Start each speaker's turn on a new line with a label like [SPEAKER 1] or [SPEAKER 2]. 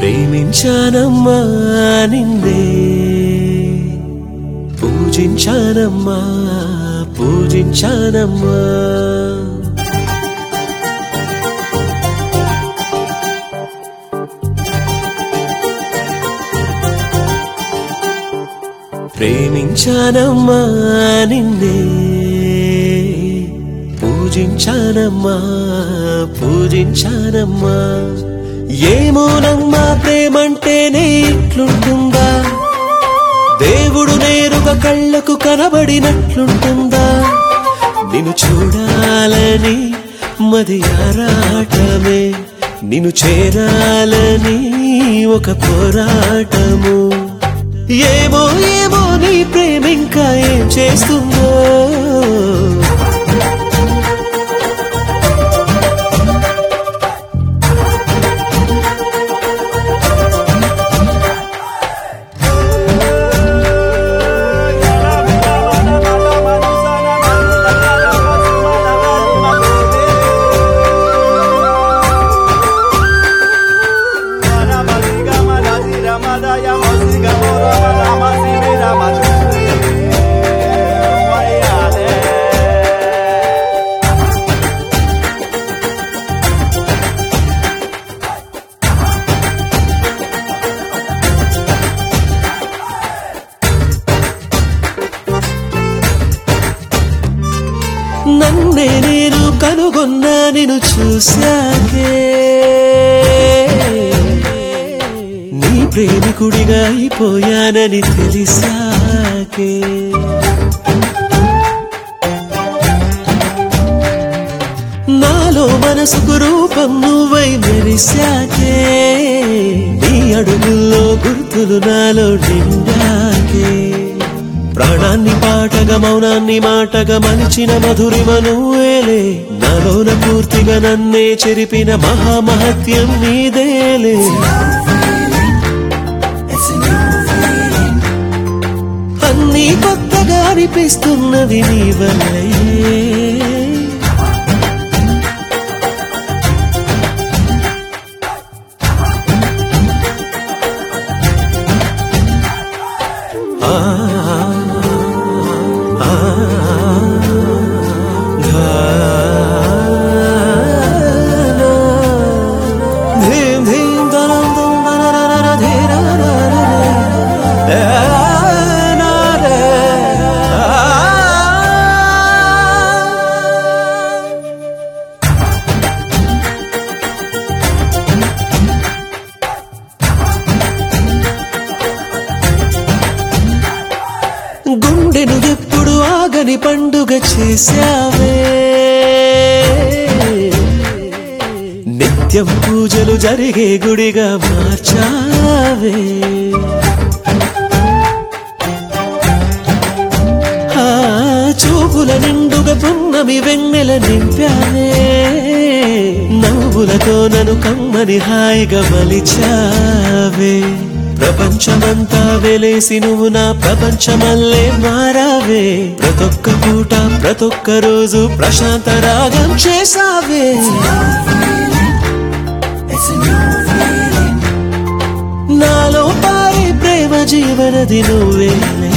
[SPEAKER 1] ప్రేమించానమ్మా నిన్నే పూజించానమ్మా పూజించానమ్మా ప్రేమించానమ్మా నిన్నే పూజించానమ్మా పూజించానమ్మా ఏమోనమ్మా ప్రేమంటేనే ఇట్లుంటుందా దేవుడు నేరుగా కళ్ళకు కనబడినట్లుంటుందా నిన్ను చూడాలని మది ఆరాటమే నిన్ను చేరాలని ఒక పోరాటము ఏమో ఏమో నీ ప్రేమ ఇంకా ఏం చేస్తుందో నన్నే నేను కనుగొన్నా నేను చూశాకే నీ ప్రేమికుడిగా అయిపోయానని తెలిసాకే నాలో మనసుకు రూపం నువ్వై మెరిశాకే నీ అడుగుల్లో గుర్తులు నాలో నిండాకే ప్రాణాన్ని పాటగా మౌనాన్ని మాటగా మలిచిన మధురిమ నువ్వేలే నాలోన పూర్తిగా నన్నే చెరిపిన మహామహత్యం నీదేలే అన్నీ కొత్తగా అనిపిస్తున్నది నీ వల్లే ఆ ఆ ధీం ధీం దరం దం దరరర ధీరరర గుండెను ఎప్పుడు ఆగని పండుగ చేశావే నిత్యం పూజలు జరిగే గుడిగా మార్చావే ఆ చూపుల నిండుగా పున్నమి వెన్నెల నింపానే నవ్వులతో నన్ను కమ్మని హాయిగా మలిచావే ప్రపంచమంతా వెలేసి నువ్వు నా ప్రపంచమల్లే మారావే ప్రతొక్క పూట ప్రతొక్క రోజు ప్రశాంత రాగం చేసావే నాలో పారే ప్రేమ జీవనది నువ్వేలే